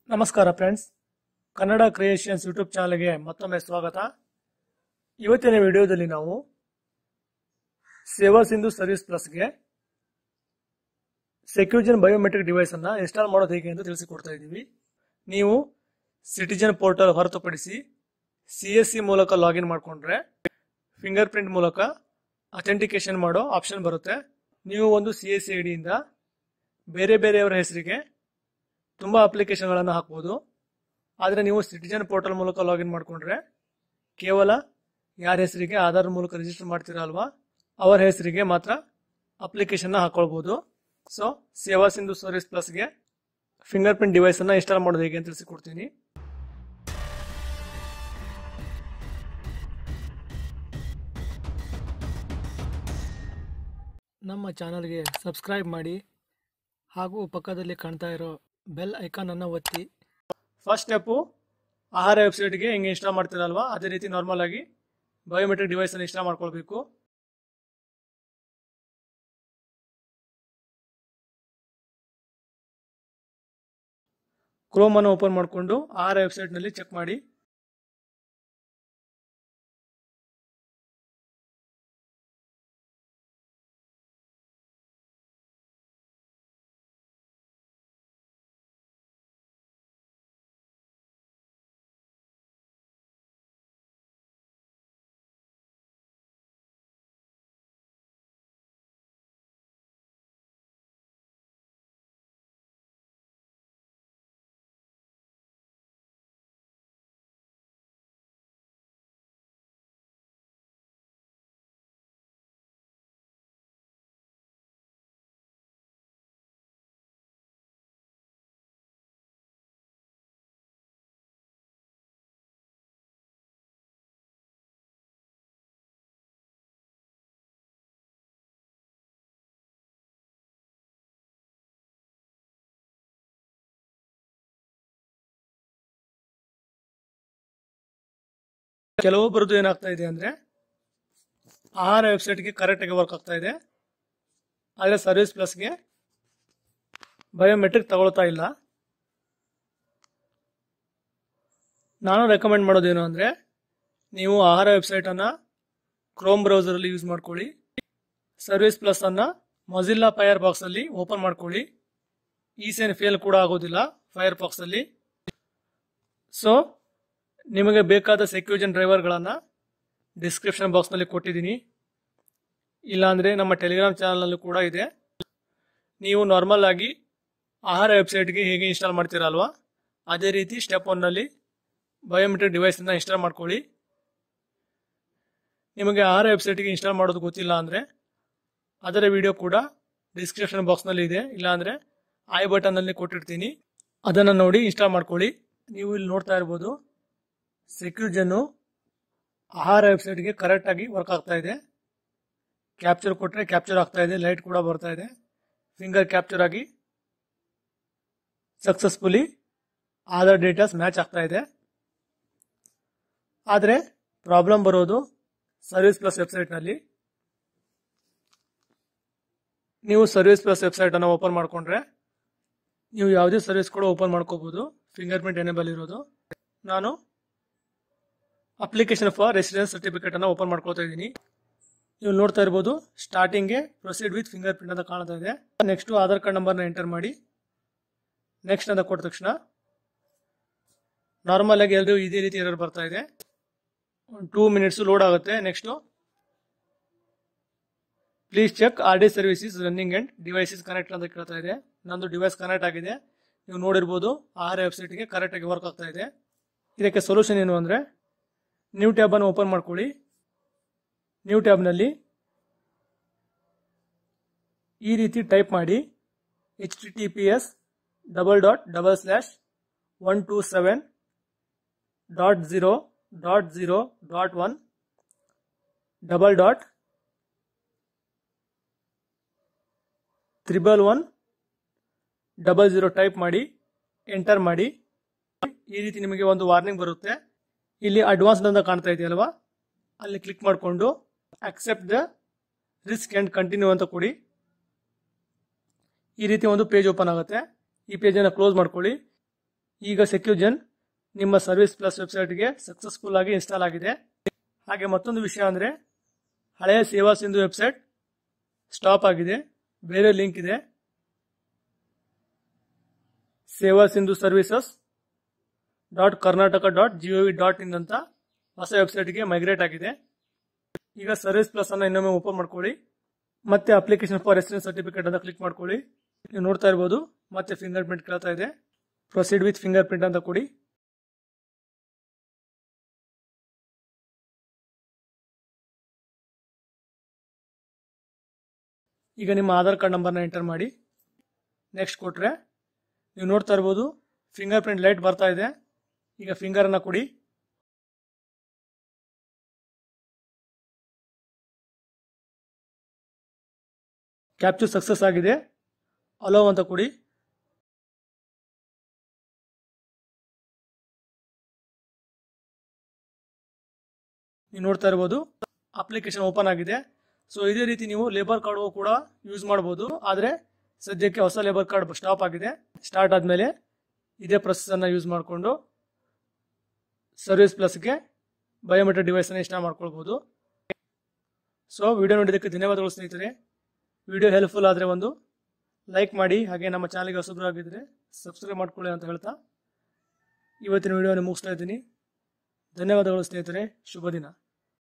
ನಮಸ್ಕಾರ friends Kannada creations YouTube ಚಾನಲ್ಗೆ ಮತ್ತೊಮ್ಮೆ ಸ್ವಾಗತ ಇವತ್ತಿನ ವಿಡಿಯೋದಲ್ಲಿ ನಾವು ಸೇವಾ ಸಿಂಧು ಸರ್ವಿಸ್ ಪ್ಲಸ್ಗೆ ಸೆಕ್ಯೂಜನ್ ಬಯೋಮೆಟ್ರಿಕ್ ಡಿವೈಸ್ ಅನ್ನ ಇನ್ಸ್ಟಾಲ್ ಮಾಡೋದು ಹೇಗೆ ಎಂದು ತಿಳಿಸಿಕೊಡ್ತಾ ಇದ್ದೀವಿ ನೀವು ಸಿಟಿಜನ್ ಪೋರ್ಟಲ್ ಹೊರತುಪಡಿಸಿ ಸಿ ಎಸ್ ಸಿ ಮೂಲಕ ಲಾಗಿನ್ ಮಾಡಿಕೊಂಡ್ರೆ ಫಿಂಗರ್ ಪ್ರಿಂಟ್ ಮೂಲಕ ಅಥೆಂಟಿಕೇಶನ್ ಮಾಡೋ ಆಪ್ಷನ್ ಬರುತ್ತೆ ನೀವು ಒಂದು ಸಿ ಎಸ್ ಸಿ ಐಡಿಯಿಂದ ಬೇರೆ ಬೇರೆಯವರ ಹೆಸರಿಗೆ ತುಂಬ ಅಪ್ಲಿಕೇಶನ್ಗಳನ್ನು ಹಾಕ್ಬೋದು ಆದರೆ ನೀವು ಸಿಟಿಜನ್ ಪೋರ್ಟಲ್ ಮೂಲಕ ಲಾಗಿನ್ ಮಾಡಿಕೊಂಡ್ರೆ ಕೇವಲ ಯಾರ ಹೆಸರಿಗೆ ಆಧಾರ್ ಮೂಲಕ ರಿಜಿಸ್ಟರ್ ಮಾಡ್ತೀರಾ ಅಲ್ವಾ ಅವರ ಹೆಸರಿಗೆ ಮಾತ್ರ ಅಪ್ಲಿಕೇಶನ್ನ ಹಾಕೊಳ್ಬೋದು ಸೊ ಸೇವಾ ಸಿಂಧು ಸರ್ವಿಸ್ ಪ್ಲಸ್ಗೆ ಫಿಂಗರ್ ಪ್ರಿಂಟ್ ಡಿವೈಸ್ ಅನ್ನ ಇನ್ಸ್ಟಾಲ್ ಮಾಡೋದು ಹೇಗೆ ಅಂತ ತಿಳಿಸಿಕೊಡ್ತೀನಿ ನಮ್ಮ ಚಾನಲ್ಗೆ ಸಬ್ಸ್ಕ್ರೈಬ್ ಮಾಡಿ ಹಾಗೂ ಪಕ್ಕದಲ್ಲಿ ಕಾಣ್ತಾ ಇರೋ ಬೆಲ್ ಐಕಾನ್ ಅನ್ನು ಒತ್ತಿ ಫಸ್ಟ್ ಸ್ಟೆಪ್ಪು ಆಹಾರ ವೆಬ್ಸೈಟ್ಗೆ ಹಿಂಗೆ ಇನ್ಸ್ಟಾಲ್ ಮಾಡ್ತೀರಲ್ವಾ ಅದೇ ರೀತಿ ನಾರ್ಮಲ್ ಆಗಿ ಬಯೋಮೆಟ್ರಿಕ್ ಡಿವೈಸ್ ಅನ್ನು ಇನ್ಸ್ಟಾಲ್ ಮಾಡ್ಕೊಳ್ಬೇಕು ಕ್ರೋಮ್ ಅನ್ನು ಓಪನ್ ಮಾಡಿಕೊಂಡು ಆಹಾರ ವೆಬ್ಸೈಟ್ ನಲ್ಲಿ ಚೆಕ್ ಮಾಡಿ ಕೆಲವೊಬ್ಬರದ್ದು ಏನಾಗ್ತಾ ಇದೆ ಅಂದ್ರೆ ಆಹಾರ ವೆಬ್ಸೈಟ್ಗೆ ಕರೆಕ್ಟಾಗಿ ವರ್ಕ್ ಆಗ್ತಾ ಇದೆ ಆದರೆ ಸರ್ವಿಸ್ ಪ್ಲಸ್ಗೆ ಬಯೋಮೆಟ್ರಿಕ್ ತಗೊಳ್ತಾ ಇಲ್ಲ ನಾನು ರೆಕಮೆಂಡ್ ಮಾಡೋದೇನು ಅಂದರೆ ನೀವು ಆಹಾರ ವೆಬ್ಸೈಟನ್ನು ಕ್ರೋಮ್ ಬ್ರೌಸರಲ್ಲಿ ಯೂಸ್ ಮಾಡ್ಕೊಳ್ಳಿ ಸರ್ವಿಸ್ ಪ್ಲಸ್ ಅನ್ನ ಮೊಜಿಲ್ಲಾ ಫೈರ್ ಬಾಕ್ಸಲ್ಲಿ ಓಪನ್ ಮಾಡ್ಕೊಳ್ಳಿ ಈ ಸೇನ್ ಫೇಲ್ ಕೂಡ ಆಗೋದಿಲ್ಲ ಫೈರ್ ಬಾಕ್ಸಲ್ಲಿ ಸೊ ನಿಮಗೆ ಬೇಕಾದ ಸೆಕ್ಯೂಜನ್ ಡ್ರೈವರ್ಗಳನ್ನು ಡಿಸ್ಕ್ರಿಪ್ಷನ್ ಬಾಕ್ಸ್ನಲ್ಲಿ ಕೊಟ್ಟಿದ್ದೀನಿ ಇಲ್ಲಾಂದರೆ ನಮ್ಮ ಟೆಲಿಗ್ರಾಮ್ ಚಾನಲ್ನಲ್ಲೂ ಕೂಡ ಇದೆ ನೀವು ನಾರ್ಮಲ್ ಆಗಿ ಆಹಾರ ವೆಬ್ಸೈಟ್ಗೆ ಹೇಗೆ ಇನ್ಸ್ಟಾಲ್ ಮಾಡ್ತೀರಾ ಅಲ್ವಾ ಅದೇ ರೀತಿ ಸ್ಟೆಪ್ ಒನ್ನಲ್ಲಿ ಬಯೋಮೆಟ್ರಿಕ್ ಡಿವೈಸನ್ನು ಇನ್ಸ್ಟಾಲ್ ಮಾಡ್ಕೊಳ್ಳಿ ನಿಮಗೆ ಆಹಾರ ವೆಬ್ಸೈಟ್ಗೆ ಇನ್ಸ್ಟಾಲ್ ಮಾಡೋದು ಗೊತ್ತಿಲ್ಲ ಅಂದರೆ ಅದರ ವಿಡಿಯೋ ಕೂಡ ಡಿಸ್ಕ್ರಿಪ್ಷನ್ ಬಾಕ್ಸ್ನಲ್ಲಿ ಇದೆ ಇಲ್ಲಾಂದರೆ ಐ ಬಟನ್ನಲ್ಲಿ ಕೊಟ್ಟಿರ್ತೀನಿ ಅದನ್ನು ನೋಡಿ ಇನ್ಸ್ಟಾಲ್ ಮಾಡ್ಕೊಳ್ಳಿ ನೀವು ಇಲ್ಲಿ ನೋಡ್ತಾ ಇರ್ಬೋದು ಸೆಕ್ಯೂರ್ಜನ್ನು ಆಹಾರ ವೆಬ್ಸೈಟ್ಗೆ ಕರೆಕ್ಟಾಗಿ ವರ್ಕ್ ಆಗ್ತಾ ಇದೆ ಕ್ಯಾಪ್ಚರ್ ಕೊಟ್ಟರೆ ಕ್ಯಾಪ್ಚರ್ ಆಗ್ತಾ ಇದೆ ಲೈಟ್ ಕೂಡ ಬರ್ತಾ ಇದೆ ಫಿಂಗರ್ ಕ್ಯಾಪ್ಚರ್ ಆಗಿ ಸಕ್ಸಸ್ಫುಲಿ ಆಧಾರ್ ಡೇಟಾಸ್ ಮ್ಯಾಚ್ ಆಗ್ತಾ ಇದೆ ಆದರೆ ಪ್ರಾಬ್ಲಮ್ ಬರೋದು ಸರ್ವಿಸ್ ಪ್ಲಸ್ ವೆಬ್ಸೈಟ್ನಲ್ಲಿ ನೀವು ಸರ್ವಿಸ್ ಪ್ಲಸ್ ವೆಬ್ಸೈಟ್ ಅನ್ನು ಓಪನ್ ಮಾಡ್ಕೊಂಡ್ರೆ ನೀವು ಯಾವುದೇ ಸರ್ವಿಸ್ ಕೂಡ ಓಪನ್ ಮಾಡ್ಕೋಬಹುದು ಫಿಂಗರ್ ಪ್ರಿಂಟ್ ಎನೇಬಲ್ ಇರೋದು ನಾನು ಅಪ್ಲಿಕೇಶನ್ ಫಾರ್ ರೆಸಿಡೆನ್ಸ್ ಸರ್ಟಿಫಿಕೇಟ್ ಅನ್ನು ಓಪನ್ ಮಾಡ್ಕೊಳ್ತಾ ಇದ್ದೀನಿ ನೀವು ನೋಡ್ತಾ ಇರ್ಬೋದು ಸ್ಟಾರ್ಟಿಂಗ್ಗೆ ಪ್ರೊಸೀಡ್ ವಿತ್ ಫಿಂಗರ್ ಪ್ರಿಂಟ್ ಅಂತ ಕಾಣ್ತಾ ಇದೆ ನೆಕ್ಸ್ಟ್ ಆಧಾರ್ ಕಾರ್ಡ್ ನಂಬರ್ನ ಎಂಟರ್ ಮಾಡಿ ನೆಕ್ಸ್ಟ್ ಅಂತ ಕೊಟ್ಟ ತಕ್ಷಣ ನಾರ್ಮಲ್ ಆಗಿ ಎಲ್ಲರೂ ಇದೇ ರೀತಿ ಎರರ್ ಬರ್ತಾ ಇದೆ ಒಂದು ಟೂ ಮಿನಿಟ್ಸ್ ಲೋಡ್ ಆಗುತ್ತೆ next please check R D service running and device is connect ಅಂತ ಕೇಳ್ತಾ ಇದೆ ನಂದು ಡಿವೈಸ್ ಕನೆಕ್ಟ್ ಆಗಿದೆ ನೀವು ನೋಡಿರ್ಬೋದು ಆರ್ ವೆಬ್ಸೈಟ್ಗೆ ಕರೆಕ್ಟಾಗಿ ವರ್ಕ್ ಆಗ್ತಾ ಇದೆ ಇದಕ್ಕೆ ಸೊಲ್ಯೂಷನ್ ಏನು ಅಂದರೆ ನ್ಯೂ ಟ್ಯಾಬನ್ನು ಓಪನ್ ಮಾಡ್ಕೊಳ್ಳಿ ನ್ಯೂ ಟ್ಯಾಬ್ನಲ್ಲಿ ಈ ರೀತಿ ಟೈಪ್ ಮಾಡಿ H T T P S double dot double slash one two seven dot zero dot zero dot one double dot triple one double zero type ಮಾಡಿ ಎಂಟರ್ ಮಾಡಿ ಈ ರೀತಿ ನಿಮಗೆ ಒಂದು ವಾರ್ನಿಂಗ್ ಬರುತ್ತೆ ಇಲ್ಲಿ ಅಡ್ವಾನ್ಸ್ ಅಂತ ಕಾಣ್ತಾ ಇದೆಯಲ್ವಾ ಅಲ್ಲಿ ಕ್ಲಿಕ್ ಮಾಡಿಕೊಂಡು accept the risk and continue ಅಂತ ಕೊಡಿ ಈ ರೀತಿ ಒಂದು ಪೇಜ್ ಓಪನ್ ಆಗುತ್ತೆ ಈ ಪೇಜನ್ನು ಕ್ಲೋಸ್ ಮಾಡ್ಕೊಳ್ಳಿ ಈಗ ಸೆಕ್ಯೂಜನ್ ನಿಮ್ಮ ಸರ್ವಿಸ್ ಪ್ಲಸ್ ವೆಬ್ಸೈಟ್ಗೆ ಸಕ್ಸಸ್ಫುಲ್ ಆಗಿ ಇನ್ಸ್ಟಾಲ್ ಆಗಿದೆ ಹಾಗೆ ಮತ್ತೊಂದು ವಿಷಯ ಅಂದರೆ ಹಳೆಯ ಸೇವಾ ಸಿಂಧು ವೆಬ್ಸೈಟ್ ಸ್ಟಾಪ್ ಆಗಿದೆ ಬೇರೆ ಲಿಂಕ್ ಇದೆ Seva Sindhu services dot Karnataka dot G O V dot in ಅಂತ ಹೊಸ ವೆಬ್ಸೈಟ್ಗೆ ಮೈಗ್ರೇಟ್ ಆಗಿದೆ ಈಗ ಸರ್ವಿಸ್ ಪ್ಲಸ್ ಅನ್ನ ಇನ್ನೊಮ್ಮೆ ಓಪನ್ ಮಾಡ್ಕೊಳ್ಳಿ ಮತ್ತೆ ಅಪ್ಲಿಕೇಶನ್ ಫಾರ್ ರೆಸಿಡೆನ್ಸ್ ಸರ್ಟಿಫಿಕೇಟ್ ಅಂತ ಕ್ಲಿಕ್ ಮಾಡ್ಕೊಳ್ಳಿ ನೀವು ನೋಡ್ತಾ ಇರ್ಬೋದು ಮತ್ತೆ ಫಿಂಗರ್ ಪ್ರಿಂಟ್ ಕೇಳ್ತಾ ಇದೆ ಪ್ರೊಸೀಡ್ ವಿತ್ ಫಿಂಗರ್ ಪ್ರಿಂಟ್ ಅಂತ ಕೊಡಿ ಈಗ ನಿಮ್ಮ ಆಧಾರ್ ಕಾರ್ಡ್ ನಂಬರ್ನ ಎಂಟರ್ ಮಾಡಿ ನೆಕ್ಸ್ಟ್ ಕೊಟ್ರೆ ನೀವು ನೋಡ್ತಾ ಇರ್ಬೋದು ಫಿಂಗರ್ ಪ್ರಿಂಟ್ ಲೈಟ್ ಬರ್ತಾ ಇದೆ ಈಗ ಫಿಂಗರನ್ನು ಕೊಡಿ ಕ್ಯಾಪ್ಚರ್ ಸಕ್ಸಸ್ ಆಗಿದೆ ಅಲೋ ಅಂತ ಕೊಡಿ ನೀವು ನೋಡ್ತಾ ಇರ್ಬೋದು ಅಪ್ಲಿಕೇಶನ್ ಓಪನ್ ಆಗಿದೆ ಸೊ ಇದೇ ರೀತಿ ನೀವು ಲೇಬರ್ ಕಾರ್ಡ್ ಕೂಡ ಯೂಸ್ ಮಾಡ್ಬೋದು ಆದರೆ ಸದ್ಯಕ್ಕೆ ಹೊಸ ಲೇಬರ್ ಕಾರ್ಡ್ ಸ್ಟಾಪ್ ಆಗಿದೆ ಸ್ಟಾರ್ಟ್ ಆದಮೇಲೆ ಇದೇ ಪ್ರೊಸೆಸನ್ನು ಯೂಸ್ ಮಾಡಿಕೊಂಡು ಸರ್ವಿಸ್ ಪ್ಲಸ್ಗೆ ಬಯೋಮೆಟ್ರಿಕ್ ಡಿವೈಸನ್ನು ಇನ್ಸ್ಟಾಲ್ ಮಾಡ್ಕೊಳ್ಬೋದು ಸೊ ವಿಡಿಯೋ ನೋಡಿದ್ದಕ್ಕೆ ಧನ್ಯವಾದಗಳು ಸ್ನೇಹಿತರೆ ವಿಡಿಯೋ ಹೆಲ್ಪ್ಫುಲ್ ಆದರೆ ಒಂದು ಲೈಕ್ ಮಾಡಿ ಹಾಗೆ ನಮ್ಮ ಚಾನಲ್ಗೆ ಹೊಸಬರಾಗಿದ್ದರೆ ಸಬ್ಸ್ಕ್ರೈಬ್ ಮಾಡ್ಕೊಳ್ಳಿ ಅಂತ ಹೇಳ್ತಾ ಇವತ್ತಿನ ವಿಡಿಯೋನ ಮುಗಿಸ್ತಾ ಇದ್ದೀನಿ ಧನ್ಯವಾದಗಳು ಸ್ನೇಹಿತರೆ ಶುಭ ದಿನ